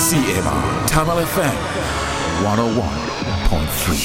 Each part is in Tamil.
CMR Tamil FM 101.3.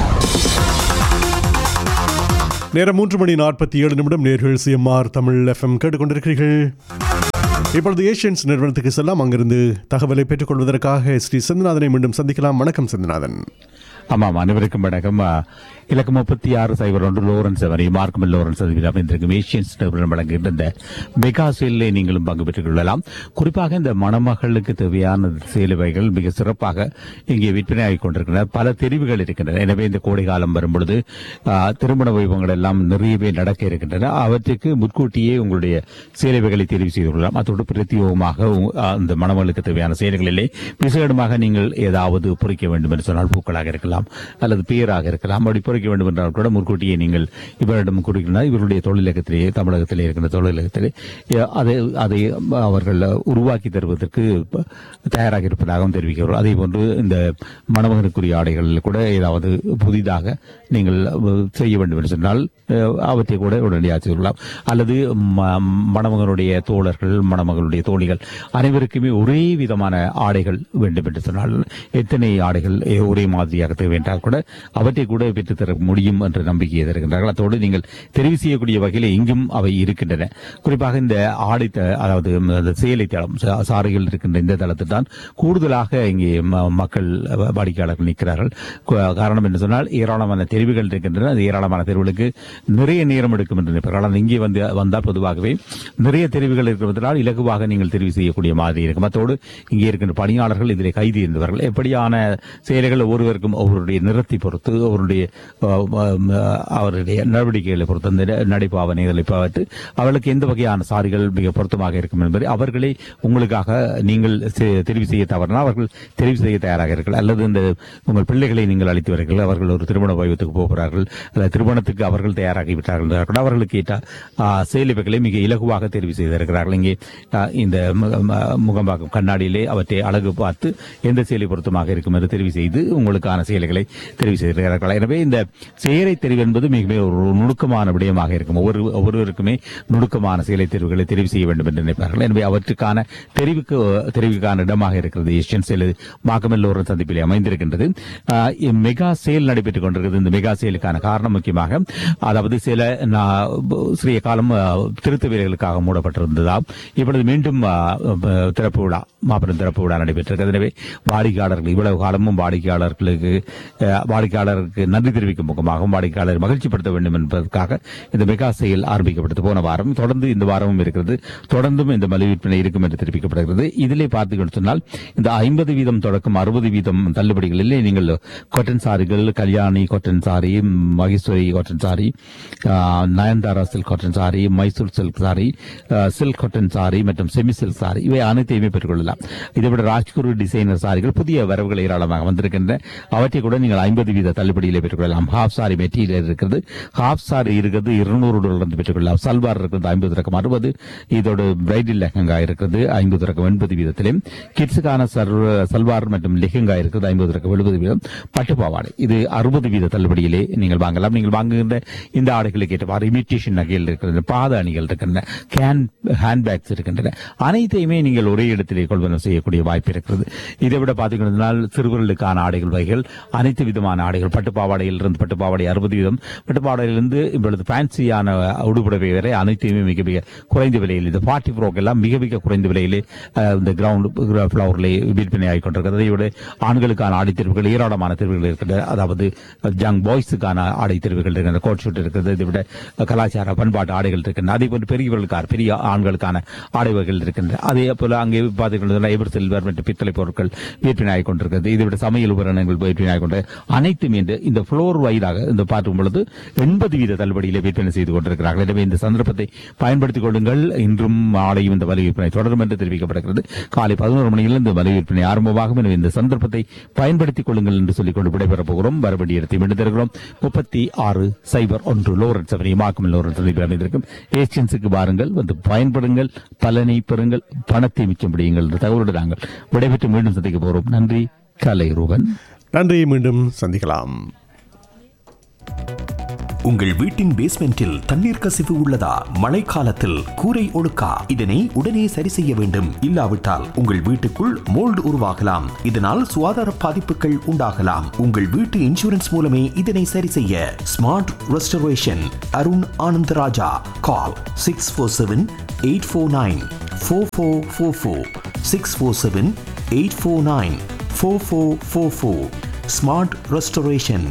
நேரம் மூன்று மணி நாற்பத்தி ஏழு நிமிடம் நேர்கள் சிஎம்ஆர் தமிழ் எஃப்எம் கேட்டுக்கொண்டிருக்கிறீர்கள் இப்பொழுது ஏஷியன்ஸ் நிறுவனத்துக்கு செல்லாம் அங்கிருந்து தகவலை பெற்றுக்கொள்வதற்காக ஸ்ரீ செந்திநாதனை மீண்டும் சந்திக்கலாம் வணக்கம் செந்திநாதன் ஆமாம் அனைவருக்கும் வணக்கம் ஆ, இலக்கம் முப்பத்தி ஆறு சைபர் ஒன்று லோரன்ஸ் அவரை மார்க்கம் லோரன்ஸ் அதில் அமைந்திருக்கும் ஏஷியன்ஸ் நிறுவனம் வழங்குகின்ற இந்த மெகா சேலில் நீங்களும் பங்கு பெற்றுக் கொள்ளலாம் குறிப்பாக இந்த மணமகளுக்கு தேவையான சேலுவைகள் மிக சிறப்பாக இங்கே விற்பனை ஆகிக் கொண்டிருக்கின்றன பல தெரிவுகள் இருக்கின்றன எனவே இந்த கோடை காலம் வரும்பொழுது ஆ, திருமண வைபவங்கள் எல்லாம் நிறையவே நடக்க இருக்கின்றன அவற்றுக்கு முன்கூட்டியே உங்களுடைய சேலைவைகளை தெரிவு செய்து கொள்ளலாம் அதோடு பிரத்யோகமாக உ- ஆ, இந்த மணமகளுக்கு தேவையான சேலைகளிலே விசேடமாக நீங்கள் ஏதாவது பொறிக்க வேண்டும் என்று சொன்னால் பூக்களாக இருக்கலாம் அல்லது பேராக இருக்கலாம் அப்படி பொறிக்க வேண்டும் என்றால் கூட முன்கூட்டியே நீங்கள் இவரிடம் குறிக்கிறார் இவருடைய தொழிலகத்திலேயே தமிழகத்திலே இருக்கின்ற தொழிலகத்திலே எ, அதை அதை அவர்கள் உருவாக்கி தருவதற்கு ப- தயாராக இருப்பதாகவும் தெரிவிக்கிறார் அதே போன்று இந்த மணமகனுக்குரிய ஆடைகளில் கூட ஏதாவது புதிதாக நீங்கள் அஹ், செய்ய வேண்டும் என்று சொன்னால் அஹ், அவற்றை கூட உடனடியாக செய்யலாம் அல்லது ம- மணமகனுடைய தோழர்கள் மணமகளுடைய தோழிகள் அனைவருக்குமே ஒரே விதமான ஆடைகள் வேண்டும் என்று சொன்னால் எத்தனை ஆடைகள் எ- ஒரே மாதிரியாக தேவை என்றால் கூட அவற்றை கூட பெற்றுத்தர முடியும் என்ற நம்பிக்கையை தருகின்றார்கள் அதோடு நீங்கள் தெரிவு செய்யக்கூடிய வகையில் இங்கும் அவை இருக்கின்றன குறிப்பாக இந்த ஆடை த- அதாவது ம், அந்த சேலை தளம் சா- சாரிகள் இருக்கின்ற இந்த தளத்தில் தான் கூடுதலாக இங்கே ம- மக்கள் வ- வாடிக்கையாளர்கள் நிற்கிறார்கள் கு- காரணம் என்று சொன்னால் ஏராளமான தெரிவுகள் இருக்கின்றன அந்த ஏராளமான தெரிவுகளுக்கு நிறைய நேரம் எடுக்கும் என்று நினைப்பார்கள் ஆனால் இங்கே வந்து வந்தால் பொதுவாகவே நிறைய தெரிவுகள் இருக்கிறதால் இலகுவாக நீங்கள் தெரிவு செய்யக்கூடிய மாதிரி இருக்கும் அத்தோடு இங்கே இருக்கின்ற பணியாளர்கள் இதில் கைது இருந்தவர்கள் எப்படியான செயல்கள் ஒவ்வொருவருக்கும் அவருடைய நிறத்தை பொறுத்து அவருடைய அஹ், அஹ், அவருடைய நடவடிக்கைகளை பொறுத்து அந்த ந- நடைபாவனைகளை பார்த்து அவர்களுக்கு எந்த வகையான சாரிகள் மிக பொருத்தமாக இருக்கும் என்பதை அவர்களை உங்களுக்காக நீங்கள் செ- தெரிவு செய்ய தவறினால் அவர்கள் தெரிவு செய்ய தயாராக இருக்கிறார்கள் அல்லது இந்த உங்கள் பிள்ளைகளை நீங்கள் அழைத்து வருகிறீர்கள் அவர்கள் ஒரு திருமண வைபத்துக்கு போகிறார்கள் அல்லது திருமணத்துக்கு அவர்கள் தயாராகி விட்டார்கள் என்றால் கூட அவர்களுக்கு ஏற்ற ஆ, சேலைகளை மிக இலகுவாக தெரிவு செய்திருக்கிறார்கள் இங்கே ஆ, இந்த மு- ம- முகம்பாக்கம் கண்ணாடியிலே அவற்றை அழகு பார்த்து எந்த சேலை பொருத்தமாக இருக்கும் என்று தெரிவு செய்து உங்களுக்கான சேலைகளை தெரிவு செய்திருக்கிறார்கள் எனவே இந்த சேலை தெரிவு என்பது மிக மிக ஒரு நுணுக்கமான விடயமாக இருக்கும் ஒவ்வொரு ஒவ்வொருவருக்குமே நுணுக்கமான சேலை தெரிவுகளை தெரிவு செய்ய வேண்டும் என்று நினைப்பார்கள் எனவே அவற்றுக்கான தெரிவுக்கு தெரிவுக்கான இடமாக இருக்கிறது ஏஷியன் சேல் மாக்கமெல் ஒரு சந்திப்பிலே அமைந்திருக்கின்றது ஆ, இ- மெகா சேல் நடைபெற்றுக் கொண்டிருக்கிறது இந்த மெகா சேலுக்கான காரணம் முக்கியமாக அதாவது சில நா- சிறிய காலம் ஆ, திருத்த வேலைகளுக்காக மூடப்பட்டிருந்ததாம் இப்பொழுது மீண்டும் ஆ, ப- திறப்பு விழா மாபெரும் திறப்பு விழா நடைபெற்றிருக்கிறது எனவே வாடிக்கையாளர்கள் இவ்வளவு காலமும் வாடிக்கையாளர்களுக்கு ஆ, வாடிக்கையாளருக்கு நன்றி தெரிவிக்கும் முகமாகவும் வாடிக்கையாளர் மகிழ்ச்சிப்படுத்த வேண்டும் என்பதற்காக இந்த மெகா செயல் ஆரம்பிக்கப்பட்டது போன வாரம் தொடர்ந்து இந்த வாரமும் இருக்கிறது தொடர்ந்தும் இந்த மலிவு விற்பனை இருக்கும் என்று தெரிவிக்கப்படுகிறது இதிலே பார்த்து சொன்னால் இந்த ஐம்பது வீதம் தொடக்கம் அறுபது வீதம் தள்ளுபடிகளிலே நீங்கள் கொட்டன் சாரிகள் கல்யாணி கொட்டன் சாரி மகேஸ்வரி கொட்டன் சாரி ஆ, Nayanthara silk cotton sari Mysore silk sari silk cotton sari மற்றும் செமி சில்க் சாரி இவை அனைத்தையுமே பெற்றுக்கொள்ளலாம் இதை விட ராஜ்குரு டிசைனர் சாரிகள் புதிய வரவுகள் ஏராளமாக வந்திருக்கின்றன அவற்றை கூட நீங்கள் ஐம்பது வீத தள்ளுபடியிலே பெற்றுக்கொள்ளலாம் ஹாஃப் சாரி மெட்டீரியல் இருக்கிறது ஹாஃப் சாரி இருக்கிறது இருநூறு டாலர் வந்து பெற்றுக்கொள்ளலாம் சல்வார் இருக்கிறது ஐம்பது ரகம் அறுபது இதோட பிரைடல் லெஹங்கா இருக்கிறது ஐம்பது ரகம் எண்பது வீதத்திலும் கிட்ஸுக்கான சர்வ- சல்வார் மற்றும் லெஹங்கா இருக்கிறது ஐம்பது ரகம் எழுபது வீதம் பட்டு பாவாடை இது அறுபது வீத தள்ளுபடியிலே நீங்கள் வாங்கலாம் நீங்கள் வாங்குகின்ற இந்த ஆடைகளுக்கு ஏற்றவாறு இமிட்டேஷன் நகைகள் இருக்கின்றன பாத அணிகள் இருக்கின்றன கேன் ஹேண்ட்பேக்ஸ் இருக்கின்றன அனைத்தையுமே நீங்கள் ஒரே இடத்திலே கொள்வனம் செய்யக்கூடிய வாய்ப்பு இருக்கிறது இதை விட பார்த்தீங்கன்னா சிறுவர்களுக்கான ஆடைகள் வகைகள் அனைத்து விதமான ஆடைகள் பட்டு பாவாடையில் இருந்து பட்டு பாவாடை அறுபது வீதம் பட்டு பாவாடையிலிருந்து இப்பொழுது ஃபேன்சியான உடுப்புடவை வரை அனைத்தையுமே மிக மிக குறைந்த விலையில் இந்த பார்ட்டி ஃப்ரோக் எல்லாம் மிக மிக குறைந்த விலையிலே அஹ், இந்த கிரவுண்ட் ஃபிளவர்லே விற்பனை ஆகிக் கொண்டிருக்கிறது அதை விட ஆண்களுக்கான ஆடை தேர்வுகள் ஏராளமான தேர்வுகள் இருக்கின்றன அதாவது ஜங் பாய்ஸுக்கான ஆடை தேர்வுகள் இருக்கின்றன கோட் ஷூட் இருக்கிறது இதை விட கலாச்சார பண்பாட்டு ஆடைகள் இருக்கின்றன அதே போன்று பெரியவர்களுக்கான பெரிய ஆண்களுக்கான ஆடை வகைகள் இருக்கின்றன அதே போல அங்கே பார்த்தீங்கன்னா எவர் சில்வர் மற்றும் பித்தளை பொருட்கள் விற்பனை ஆகிக் கொண்டிருக்கிறது இதை விட சமையல் உபகரணங்கள் விற்பனை ஆகிக் கொண்டு அனைத்தும் இந்த இந்த ஃப்ளோர் வைடாக இந்த பார்க்கும் பொழுது எண்பது வீத தள்ளுபடியிலே விற்பனை செய்து கொண்டிருக்கிறார்கள் எனவே இந்த சந்தர்ப்பத்தை பயன்படுத்திக் கொள்ளுங்கள் இன்றும் நாளையும் இந்த வலி விற்பனை தொடரும் என்று தெரிவிக்கப்படுகிறது காலை பதினோரு மணியில் இந்த வலி விற்பனை ஆரம்பமாகும் எனவே இந்த சந்தர்ப்பத்தை பயன்படுத்திக் கொள்ளுங்கள் என்று சொல்லிக் கொண்டு விடைபெறப் போகிறோம் வரவேண்டிய இடத்தை மீண்டும் தருகிறோம் முப்பத்தி ஆறு சைபர் ஒன்று லோரன்ஸ் அவரை மாக்கும் லோரன்ஸ் சந்திப்பில் அமைந்திருக்கும் ஏஷியன்ஸுக்கு வாருங்கள் வந்து பயன்படுங்கள் பலனை பெறுங்கள் பணத்தை மிச்சம் பிடியுங்கள் என்ற தகவலோடு நாங்கள் விடைபெற்று மீண்டும் சந்திக்க போகிறோம் நன்றி கலை ரூபன் நன்றி மீண்டும் சந்திக்கலாம் உங்கள் வீட்டின் பேஸ்மெண்டில் தண்ணீர் கசிவு உள்ளதா மழைக்காலத்தில் கூரை ஒழுக்கா இதனை உடனே சரி செய்ய வேண்டும் இல்லாவிட்டால் உங்கள் வீட்டுக்குள் மோல்டு உருவாகலாம் இதனால் சுகாதார பாதிப்புகள் உண்டாகலாம் உங்கள் வீட்டு இன்சூரன்ஸ் மூலமே இதனை சரி செய்ய smart restoration Arun Anandaraja call six four seven eight four nine four four four four six four seven eight four nine four four four four smart restoration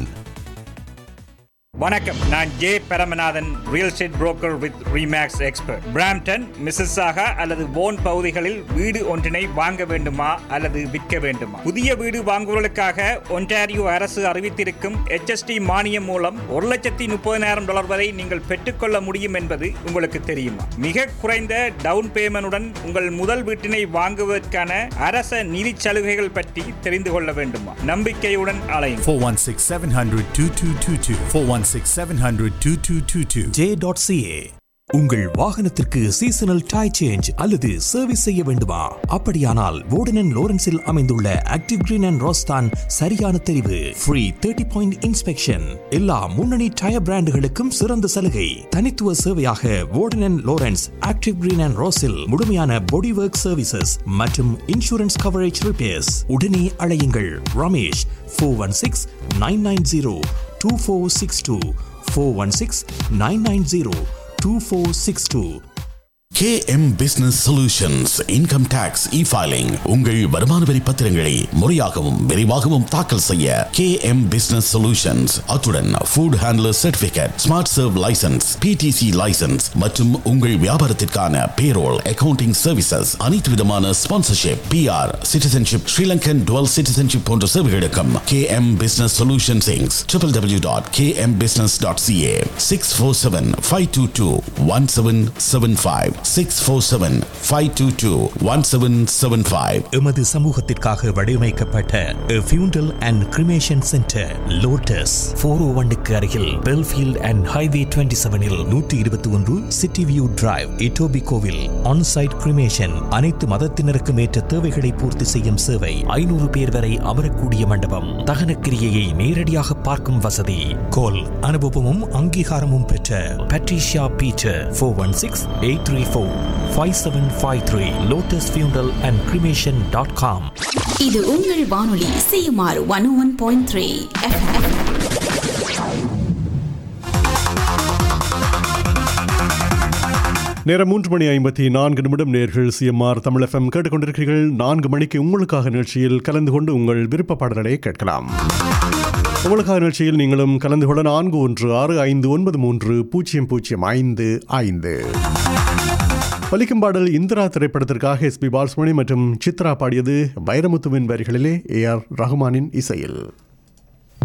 வணக்கம் நான் J Paramanathan real estate broker with Remax expert Brampton Mississauga அல்லது போன் பகுதிகளில் வீடு ஒன்றினை வாங்க வேண்டுமா அல்லது விற்க வேண்டுமா புதிய வீடு வாங்குவதற்காக ஒன்டாரியோ அரசு அறிவித்திருக்கும் HST மானியம் மூலம் ஒரு லட்சத்தி முப்பதினாயிரம் டாலர் வரை நீங்கள் பெற்றுக்கொள்ள முடியும் என்பது உங்களுக்கு தெரியுமா மிக குறைந்த டவுன் பேமெண்டுடன் உங்கள் முதல் வீட்டினை வாங்குவதற்கான அரச நிதி சலுகைகள் பற்றி தெரிந்து கொள்ள வேண்டுமா நம்பிக்கையுடன் அலையும் 416 700 2222. 416 700 2222. ஜே.ca உங்கள் வாகனத்திற்கு சீசனல் டை சேஞ்ச் அல்லது சர்வீஸ் செய்ய வேண்டுமா அப்படியானால் வோர்டன் லோரன்ஸில் அமைந்துள்ள ஆக்டிவ் கிரீன் அண்ட் ரோஸ்தான் சரியான தெரிவு ஃப்ரீ தேர்ட்டி பாயிண்ட் இன்ஸ்பெக்ஷன் எல்லா முன்னணி டயர் பிராண்டுகளுக்கும் சிறந்த சலுகை தனித்துவ சேவையாக Warden Lawrence active green and ரோஸில் முழுமையான பாடி ஒர்க் சர்வீசஸ் மற்றும் இன்சூரன்ஸ் கவரேஜ் ரிப்பேர்ஸ் உடனே அழையுங்கள் Ramesh four one six nine nine zero two four six two four one six nine nine zero 2462. KM Business Solutions Income Tax E-Filing உங்கள் வருமான வரி பத்திரங்களை முறையாகவும் விரைவாகவும் தாக்கல் செய்ய KM Business Solutions அத்துடன் Food Handler Certificate, Smart Serve License, PTC License மற்றும் உங்கள் வியாபாரத்திற்கான Payroll, Accounting Services அனைத்து விதமான Sponsorship, PR, Citizenship, Sri Lankan Dual Citizenship போன்ற சேவைகளுக்கும் KM Business Solutions Inc. www.kmbusiness.ca 647-522-1775 647-522-1775 எமது சமூகத்திற்காக வடிவமைக்கப்பட்ட funeral and cremation centre Lotus four O ஒன்னுக்கு அருகில் பெல்ஃபீல்ட் அண்ட் ஹைவே டுவெண்ட்டி செவனில் நூற்றி இருபத்தி ஒன்று சிட்டி வியூ டிரைவ் இட்டோபி கோவில் ஆன்சைட் கிரிமேஷன் அனைத்து மதத்தினருக்கும் ஏற்ற தேவைகளை பூர்த்தி செய்யும் சேவை ஐநூறு பேர் வரை அமரக்கூடிய மண்டபம் தகன கிரியையை நேரடியாக பார்க்கும் வசதி கோல் அனுபவமும் அங்கீகாரமும் பெற்ற Patricia Peter four one six eight three four five seven five three Lotus funeral and cremation dot com இது உங்கள் வானொலி CMR one one point three நேரம் மூன்று மணி ஐம்பத்தி நான்கு நிமிடம் நேர்கள் சிஎம்ஆர் தமிழ் எஃப்எம் கேட்டுக்கொண்டிருக்கிறீர்கள் நான்கு மணிக்கு உங்களுக்காக நிகழ்ச்சியில் கலந்து கொண்டு உங்கள் விருப்ப பாடல்களை கேட்கலாம் உங்களுக்காக நிகழ்ச்சியில் நீங்களும் கலந்து கொள்ள நான்கு ஒன்று ஆறு ஐந்து ஒன்பது மூன்று பூஜ்ஜியம் பூஜ்ஜியம் ஐந்து ஐந்து பலிக்கும் பாடல் இந்திரா திரைப்படத்திற்காக எஸ்பி பாலசுமணி மற்றும் சித்ரா பாடியது வைரமுத்துவின் வரிகளிலே ஏ ஆர் ரஹ்மானின் இசையில்